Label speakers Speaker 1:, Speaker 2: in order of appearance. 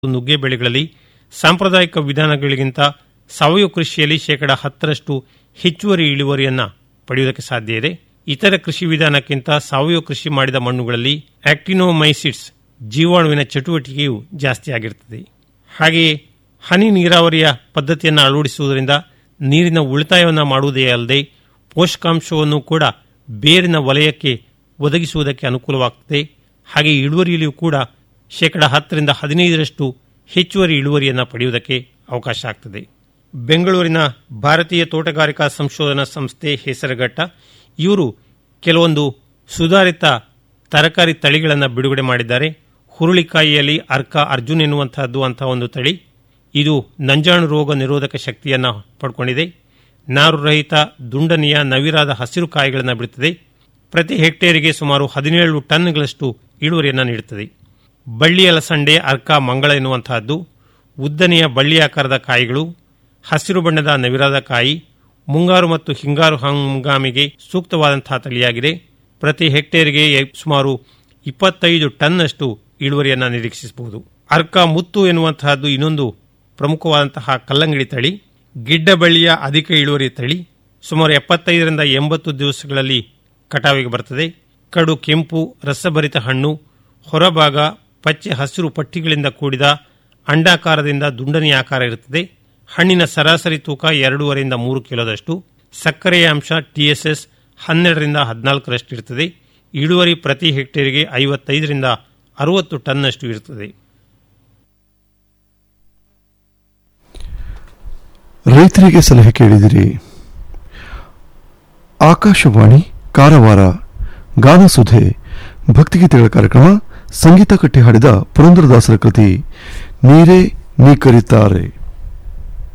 Speaker 1: ನುಗ್ಗೆ ಬೆಳೆಗಳಲ್ಲಿ ಸಾಂಪ್ರದಾಯಿಕ ವಿಧಾನಗಳಿಗಿಂತ ಸಾವಯವ ಕೃಷಿಯಲ್ಲಿ ಶೇಕಡ ಹತ್ತರಷ್ಟು ಹೆಚ್ಚುವರಿ ಇಳುವರಿಯನ್ನ ಪಡೆಯುವುದಕ್ಕೆ ಸಾಧ್ಯ ಇದೆ ಇತರ ಕೃಷಿ ವಿಧಾನಕ್ಕಿಂತ ಸಾವಯವ ಕೃಷಿ ಮಾಡಿದ ಮಣ್ಣುಗಳಲ್ಲಿ ಆಕ್ಟಿನೋಮೈಸಿಡ್ಸ್ ಜೀವಾಣುವಿನ ಚಟುವಟಿಕೆಯು ಜಾಸ್ತಿ ಆಗಿರುತ್ತದೆ ಹಾಗೆಯೇ ಹನಿ ನೀರಾವರಿಯ ಪದ್ಧತಿಯನ್ನು ಅಳವಡಿಸುವುದರಿಂದ ನೀರಿನ ಉಳಿತಾಯವನ್ನು ಮಾಡುವುದೇ ಅಲ್ಲದೆ ಪೋಷಕಾಂಶವನ್ನು ಕೂಡ ಬೇರಿನ ವಲಯಕ್ಕೆ ಒದಗಿಸುವುದಕ್ಕೆ ಅನುಕೂಲವಾಗುತ್ತದೆ ಹಾಗೆ ಇಳುವರಿಯಲ್ಲಿಯೂ ಕೂಡ ಶೇಕಡ ಹತ್ತರಿಂದ ಹದಿನೈದರಷ್ಟು ಹೆಚ್ಚುವರಿ ಇಳುವರಿಯನ್ನು ಪಡೆಯುವುದಕ್ಕೆ ಅವಕಾಶ ಆಗ್ತದೆ ಬೆಂಗಳೂರಿನ ಭಾರತೀಯ ತೋಟಗಾರಿಕಾ ಸಂಶೋಧನಾ ಸಂಸ್ಥೆ ಹೆಸರುಘಟ್ಟ ಇವರು ಕೆಲವೊಂದು ಸುಧಾರಿತ ತರಕಾರಿ ತಳಿಗಳನ್ನು ಬಿಡುಗಡೆ ಮಾಡಿದ್ದಾರೆ ಹುರುಳಿಕಾಯಿಯಲ್ಲಿ ಅರ್ಕ ಅರ್ಜುನ್ ಎನ್ನುವಂತಹದ್ದು ಅಂತಹ ಒಂದು ತಳಿ ಇದು ನಂಜಾಣು ರೋಗ ನಿರೋಧಕ ಶಕ್ತಿಯನ್ನು ಪಡ್ಕೊಂಡಿದೆ ನಾರು ರಹಿತ ದುಂಡನೆಯ ನವಿರಾದ ಹಸಿರು ಕಾಯಿಗಳನ್ನು ಬಿಡುತ್ತದೆ ಪ್ರತಿ ಹೆಕ್ಟೇರಿಗೆ ಸುಮಾರು ಹದಿನೇಳು ಟನ್ಗಳಷ್ಟು ಇಳುವರಿಯನ್ನು ನೀಡುತ್ತದೆ ಬಳ್ಳಿ ಅಲಸಂಡೆ ಅರ್ಕ ಮಂಗಳ ಎನ್ನುವಂತಹದ್ದು ಉದ್ದನೆಯ ಬಳ್ಳಿ ಆಕಾರದ ಕಾಯಿಗಳು ಹಸಿರು ಬಣ್ಣದ ನವಿರಾದ ಕಾಯಿ ಮುಂಗಾರು ಮತ್ತು ಹಿಂಗಾರು ಹಂಗಾಮಿಗೆ ಸೂಕ್ತವಾದಂತಹ ತಳಿಯಾಗಿದೆ ಪ್ರತಿ ಹೆಕ್ಟೇರ್ಗೆ ಸುಮಾರು ಇಪ್ಪತ್ತೈದು ಟನ್ನಷ್ಟು ಇಳುವರಿಯನ್ನು ನಿರೀಕ್ಷಿಸಬಹುದು ಅರ್ಕ ಮುತ್ತು ಎನ್ನುವಂತಹದ್ದು ಇನ್ನೊಂದು ಪ್ರಮುಖವಾದಂತಹ ಕಲ್ಲಂಗಡಿ ತಳಿ ಗಿಡ್ಡ ಬಳ್ಳಿಯ ಅಧಿಕ ಇಳುವರಿ ತಳಿ ಸುಮಾರು ಎಪ್ಪತ್ತೈದರಿಂದ ಎಂಬತ್ತು ದಿವಸಗಳಲ್ಲಿ ಕಟಾವಿಗೆ ಬರ್ತದೆ ಕಡು ಕೆಂಪು ರಸಭರಿತ ಹಣ್ಣು ಹೊರಭಾಗ ಪಚ್ಚೆ ಹಸಿರು ಪಟ್ಟಿಗಳಿಂದ ಕೂಡಿದ ಅಂಡಾಕಾರದಿಂದ ದುಂಡನೆಯ ಆಕಾರ ಇರುತ್ತದೆ ಹಣ್ಣಿನ ಸರಾಸರಿ ತೂಕ ಎರಡೂವರೆಯಿಂದ ಮೂರು ಕಿಲೋದಷ್ಟು ಸಕ್ಕರೆಯ ಅಂಶ ಟಿಎಸ್ಎಸ್ ಹನ್ನೆರಡರಿಂದ ಹದಿನಾಲ್ಕರಷ್ಟು ಇರುತ್ತದೆ ಇಳುವರಿ ಪ್ರತಿ ಹೆಕ್ಟೇರಿಗೆ ಐವತ್ತೈದರಿಂದ ಅರವತ್ತು ಟನ್ನಷ್ಟು ಇರುತ್ತದೆ
Speaker 2: ರೈತರಿಗೆ ಸಲಹೆ ಕೇಳಿದಿರಿ ಆಕಾಶವಾಣಿ ಕಾರವಾರ ಗಾನಸುಧೆ ಭಕ್ತಿಗೀತೆಗಳ ಕಾರ್ಯಕ್ರಮ ಸಂಗೀತ ಕಟ್ಟಿ ಹಾಡಿದ ಪುರಂದರದಾಸರ ಕೃತಿ ನೀರೇ ನೀ ಕರೀತಾರೆ